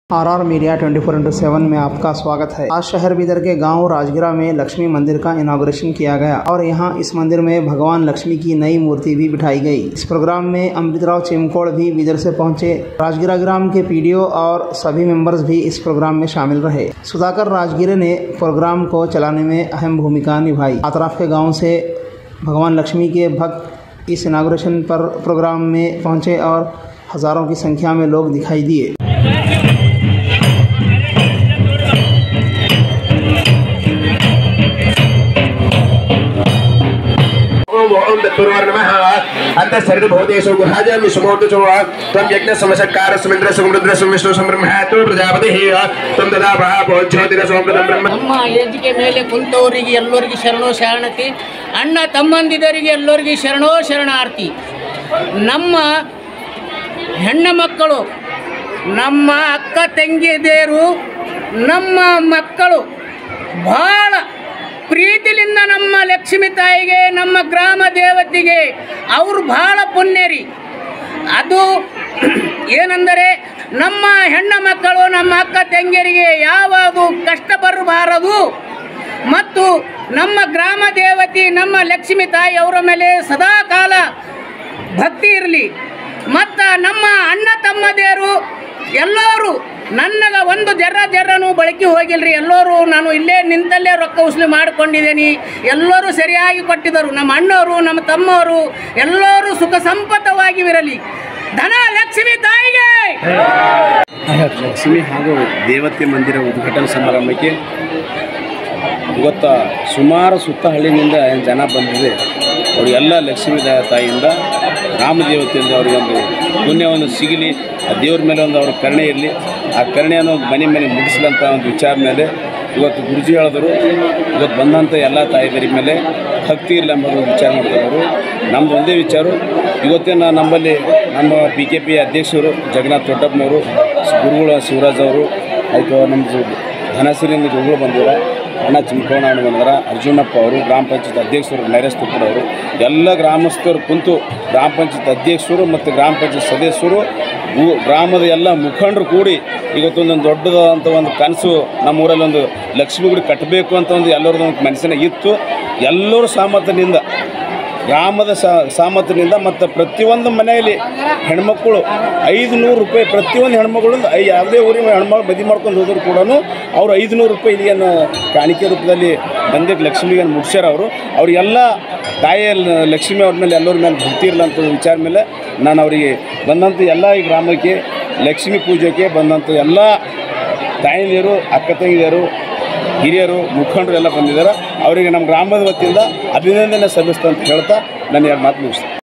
are R media twenty four into seven में आपका स्वागत है आज शहर बीदर के गांव राजगिरा में लक्ष्मी मंदिर का इनाग्रेशन किया गया और यहां इस मंदिर में भगवान लक्ष्मी की नई मूर्ति भी बिठाई गई इस प्रोग्राम में अमृतराव चिमकोड़ भी बीदर से पहुंचे राजगिरा ग्राम के पीडीओ और सभी मेंबर्स भी इस प्रोग्राम में शामिल रहे सुधाकर राजगिरे ने प्रोग्राम को चलाने में अहम भूमिका निभाई अतराफ के गाँव से भगवान लक्ष्मी के भक्त इस इनाग्रेशन पर प्रोग्राम में पहुंचे और हजारों की संख्या में लोग दिखाई दिए ओम ओम तत्पुरुवर नमः अंत सर्वभूतेषु गुहाजामि सुमोदचो त्वं यज्ञ समसक्कार सुमिन्द्र सुमरुद्र सुविष्णु संब्रह्म तु प्रजापतिः त्वं तदा प्रभो ज्योतिरसोमृतं ब्रह्म ನಮ್ಮ ಏಜಿಗೆ ಮೇಲೆ ಕುಂತವರಿಗೆ ಎಲ್ಲರಿಗೆ ಶರಣೋ ಶರಣತಿ ಅಣ್ಣ ತಮ್ಮಂದಿದರಿಗೆ ಎಲ್ಲರಿಗೆ ಶರಣೋ ಶರಣಾರ್ಥಿ ನಮ್ಮ ಹೆಣ್ಣು ಮಕ್ಕಳು ನಮ್ಮ ಅಕ್ಕ ತಂಗಿಯದೇರು ನಮ್ಮ ಮಕ್ಕಳು ಭಾಳ ಪ್ರೀತಿಲಿಂದ ನಮ್ಮ ಲಕ್ಷ್ಮಿ ತಾಯಿಗೆ ನಮ್ಮ ಗ್ರಾಮ ದೇವತೆಗೆ ಅವರು ಭಾಳ ಪುಣ್ಯರಿ ಅದು ಏನೆಂದರೆ ನಮ್ಮ ಹೆಣ್ಣು ಮಕ್ಕಳು ನಮ್ಮ ಅಕ್ಕ ತಂಗಿಯರಿಗೆ ಯಾವುದು ಕಷ್ಟ ಬರಬಾರದು ಮತ್ತು ನಮ್ಮ ಗ್ರಾಮ ದೇವತೆ ನಮ್ಮ ಲಕ್ಷ್ಮಿ ತಾಯಿ ಅವರ ಮೇಲೆ ಸದಾ ಕಾಲ ಭಕ್ತಿ ಇರಲಿ ಮತ್ತು ನಮ್ಮ ಅಣ್ಣ ತಮ್ಮದೇರು ಎಲ್ಲರೂ ನನಗ ಒಂದು ಜರ ಜರನು ಬಳಕೆ ಹೋಗಿಲ್ರಿ ಎಲ್ಲರೂ ನಾನು ಇಲ್ಲೇ ನಿಂತಲ್ಲೇ ರೊಕ್ಕ ವಸೂಲಿ ಮಾಡಿಕೊಂಡಿದ್ದೀನಿ ಎಲ್ಲರೂ ಸರಿಯಾಗಿ ಕೊಟ್ಟಿದ್ದರು ನಮ್ಮ ಅಣ್ಣವರು ನಮ್ಮ ತಮ್ಮವರು ಎಲ್ಲರೂ ಸುಖ ಸಂಪತ್ತವಾಗಿ ಇರಲಿ ಧನ ಲಕ್ಷ್ಮಿ ತಾಯಿಗೆ ಲಕ್ಷ್ಮಿ ಹಾಗೂ ದೇವತೆ ಮಂದಿರ ಉದ್ಘಾಟನಾ ಸಮಾರಂಭಕ್ಕೆ ಇವತ್ತು ಸುಮಾರು ಸುತ್ತ ಹಳ್ಳಿನಿಂದ ಏನು ಜನ ಬಂದಿದೆ ಅವರು ಎಲ್ಲ ಲಕ್ಷ್ಮೀ ದ- ತಾಯಿಯಿಂದ ರಾಮದೇವತೆಯಿಂದ ಅವರಿಗೆ ಒಂದು ಪುಣ್ಯವನ್ನು ಸಿಗಲಿ ಆ ದೇವ್ರ ಮೇಲೆ ಒಂದು ಅವ್ರ ಕರುಣೆ ಇರಲಿ ಆ ಕರುಣೆಯನ್ನು ಒಂದು ಮನೆ ಮನೆ ಮುಗಿಸ್ಲಂತ ಒಂದು ವಿಚಾರ ಮೇಲೆ ಇವತ್ತು ಗುರುಜಿ ಹೇಳಿದ್ರು ಇವತ್ತು ಬಂದಂಥ ಎಲ್ಲ ತಾಯಿದರಿ ಮೇಲೆ ಭಕ್ತಿ ಇರಲಿ ಎಂಬುದು ಒಂದು ವಿಚಾರ ಮಾಡ್ತಾರೆ ಅವರು ನಮ್ಮದು ಒಂದೇ ವಿಚಾರ ಇವತ್ತಿನ ನಮ್ಮಲ್ಲಿ ನಮ್ಮ ಪಿ ಕೆ ಪಿ ಅಧ್ಯಕ್ಷರು ಜಗನ್ನಾಥ್ ದೊಡ್ಡಪ್ಪನವರು ಗುರುಗಳು ಶಿವರಾಜ್ ಅವರು ಆಯಿತು ನಮ್ಮದು ಧನಸಿರಿಯಿಂದ ಗುರುಗಳು ಬಂದಿದ್ದಾರೆ ಅಣ್ಣ ಚಿಮ್ಕೋಣ ಅಣ್ಣ ಬಂದಾರ ಅರ್ಜುನಪ್ಪ ಅವರು ಗ್ರಾಮ ಪಂಚಾಯತ್ ಅಧ್ಯಕ್ಷರು ನರೇಶ್ ತುಪ್ಪಡ್ ಅವರು ಎಲ್ಲ ಗ್ರಾಮಸ್ಥರು ಕುಂತು ಗ್ರಾಮ ಪಂಚಾಯತ್ ಅಧ್ಯಕ್ಷರು ಮತ್ತು ಗ್ರಾಮ ಪಂಚಾಯತ್ ಸದಸ್ಯರು ಊ- ಗ್ರಾಮದ ಎಲ್ಲ ಮುಖಂಡರು ಕೂಡಿ ಇವತ್ತೊಂದೊಂದು ದೊಡ್ಡದಾದಂಥ ಒಂದು ಕನಸು ನಮ್ಮ ಊರಲ್ಲಿ ಒಂದು ಲಕ್ಷ್ಮಿ ಗುಡಿ ಕಟ್ಟಬೇಕು ಅಂತ ಒಂದು ಎಲ್ಲರದ್ದು ಒಂದು ಮನಸ್ಸಿನಾಗ ಇತ್ತು ಎಲ್ಲರೂ ಸಾಮರ್ಥ್ಯದಿಂದ ಗ್ರಾಮದ ಸಾ- ಸಾಮರ್ಥ್ಯದಿಂದ ಮತ್ತು ಪ್ರತಿಯೊಂದು ಮನೆಯಲ್ಲಿ ಹೆಣ್ಮಕ್ಕಳು ಐದು ನೂರು ರೂಪಾಯಿ ಪ್ರತಿಯೊಂದು ಹೆಣ್ಮಗಳು ಐ ಯಾವುದೇ ಊರಿನ ಹೆಣ್ಮಕ್ಳು ಮದುವೆ ಮಾಡ್ಕೊಂಡು ಹೋದ್ರು ಕೂಡ ಅವ್ರು ಐದು ನೂರು ರೂಪಾಯಿ ಇಲ್ಲಿಯನ್ನು ಕಾಣಿಕೆ ರೂಪದಲ್ಲಿ ಬಂದಿದ್ದು ಲಕ್ಷ್ಮಿಗೆ ಮುಟ್ಸ್ಯಾರ ಅವರು ಅವರಿಗೆಲ್ಲ ತಾಯಿಯ ಲ- ಲಕ್ಷ್ಮಿ ಅವ್ರ ಮೇಲೆ ಎಲ್ಲರ ಮೇಲೆ ಭಕ್ತಿ ಇರಲ್ಲ ಅಂತ ವಿಚಾರ ಮೇಲೆ ನಾನು ಅವರಿಗೆ ಬಂದಂಥ ಎಲ್ಲ ಈ ಗ್ರಾಮಕ್ಕೆ ಲಕ್ಷ್ಮೀ ಪೂಜೆಗೆ ಬಂದಂಥ ಎಲ್ಲ ತಾಯಂದಿರು ಅಕ್ಕ ತಂಗಿಯರು ಹಿರಿಯರು ಮುಖಂಡರು ಎಲ್ಲ ಬಂದಿದ್ದಾರೆ ಅವರಿಗೆ ನಮ್ಮ ಗ್ರಾಮದ ವತಿಯಿಂದ ಅಭಿನಂದನೆ ಸಲ್ಲಿಸ್ತಾ ಅಂತ ಹೇಳ್ತಾ ನಾನು ಎರಡು ಮಾತು ಮುಗಿಸ್ತೀನಿ